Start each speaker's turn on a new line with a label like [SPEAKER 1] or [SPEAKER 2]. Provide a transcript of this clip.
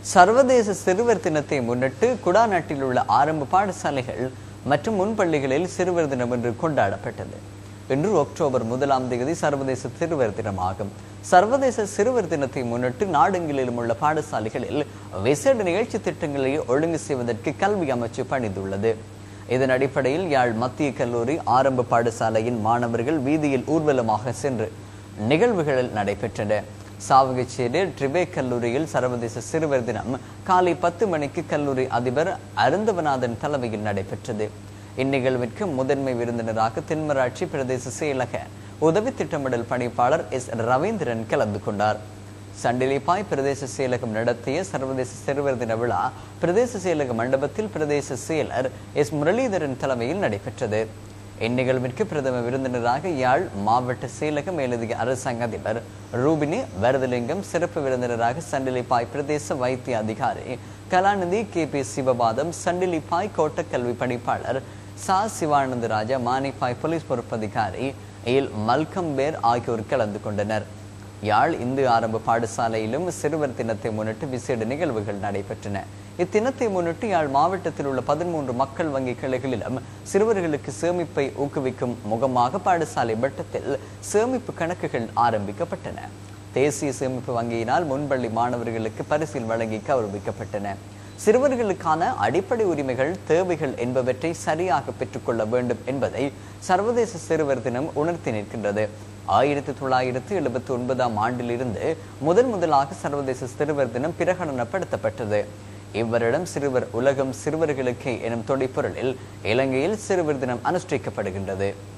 [SPEAKER 1] சர்வதேச சிறுவர் தினத்தை முன்னிட்டு குடாநாட்டில் உள்ள ஆரம்ப பாடசாலைகள் மற்றும் முன்பள்ளிகளில் சிறுவர் தினம் இன்று கொண்டாடப்பட்டது இன்று அக்டோபர் முதலாம் தேதி சர்வதேச சிறுவர் தினமாகும் சர்வதேச சிறுவர் தினத்தை முன்னிட்டு நாடெங்கிலும் உள்ள பாடசாலைகளில் விசேட நிகழ்ச்சி திட்டங்களை ஒழுங்கு செய்வதற்கு கல்வி அமைச்சு பணிந்துள்ளது இதன் அடிப்படையில் யாழ் மத்திய கல்லூரி ஆரம்ப பாடசாலையின் மாணவர்கள் வீதியில் ஊர்வலமாக சென்று நிகழ்வுகளில் நடைபெற்றன சாவகச்சேரி ட்ரிபே கல்லூரியில் சர்வதேச சிறுவர் தினம் காலை பத்து மணிக்கு கல்லூரி அதிபர் அருந்தவநாதன் தலைமையில் நடைபெற்றது இந்நிகழ்விற்கு முதன்மை விருந்தினராக தென்மராட்சி பிரதேச செயலக உதவி திட்டமிடல் பணிப்பாளர் எஸ் ரவீந்திரன் கலந்து கொண்டார் சண்டிலிப்பாய் பிரதேச செயலகம் நடத்திய சர்வதேச சிறுவர் தின விழா பிரதேச செயலக மண்டபத்தில் பிரதேச செயலர் எஸ் முரளிதரன் தலைமையில் நடைபெற்றது இந்நிகழ்விற்கு பிரதம விருந்தினராக யாழ் மாவட்ட செயலக மேலதிக அரசாங்க அதிபர் ரூபினி வரதலிங்கம் சிறப்பு விருந்தினராக சண்டிலிப்பாய் பிரதேச வைத்திய அதிகாரி கலாநிதி கே பி சிவபாதம் சண்டிலிப்பாய் கோட்ட கல்வி பணிப்பாளர் சா சிவானந்த ராஜா மானிப்பாய் போலீஸ் பொறுப்பதிகாரி எல் மல்கம்பேர் ஆகியோர் கலந்து கொண்டனர் யாழ் இந்து ஆரம்ப பாடசாலையிலும் சிறுவர் தினத்தை முன்னிட்டு விசேட நிகழ்வுகள் நடைபெற்றன இத்தினத்தை முன்னிட்டு யாழ் மாவட்டத்தில் உள்ள பதிமூன்று மக்கள் வங்கி கிளைகளிலும் சிறுவர்களுக்கு சேமிப்பை ஊக்குவிக்கும் முகமாக பாடசாலை மட்டத்தில் சேமிப்பு கணக்குகள் ஆரம்பிக்கப்பட்டன தேசிய சேமிப்பு வங்கியினால் முன்பள்ளி மாணவர்களுக்கு பரிசில் வழங்கி கௌரவிக்கப்பட்டன சிறுவர்களுக்கான அடிப்படை உரிமைகள் தேவைகள் என்பவற்றை சரியாக பெற்றுக்கொள்ள வேண்டும் என்பதை சர்வதேச சிறுவர் தினம் உணர்த்தி நிற்கின்றது ஆயிரத்தி தொள்ளாயிரத்தி எழுபத்தி ஒன்பதாம் ஆண்டிலிருந்து முதன் முதலாக சர்வதேச சிறுவர் தினம் பிரகடனப்படுத்தப்பட்டது இவ்வரிடம் சிறுவர் உலகம் சிறுவர்களுக்கு எனும் தொடிப்பொருளில் இலங்கையில் சிறுவர் தினம் அனுஷ்டிக்கப்படுகின்றது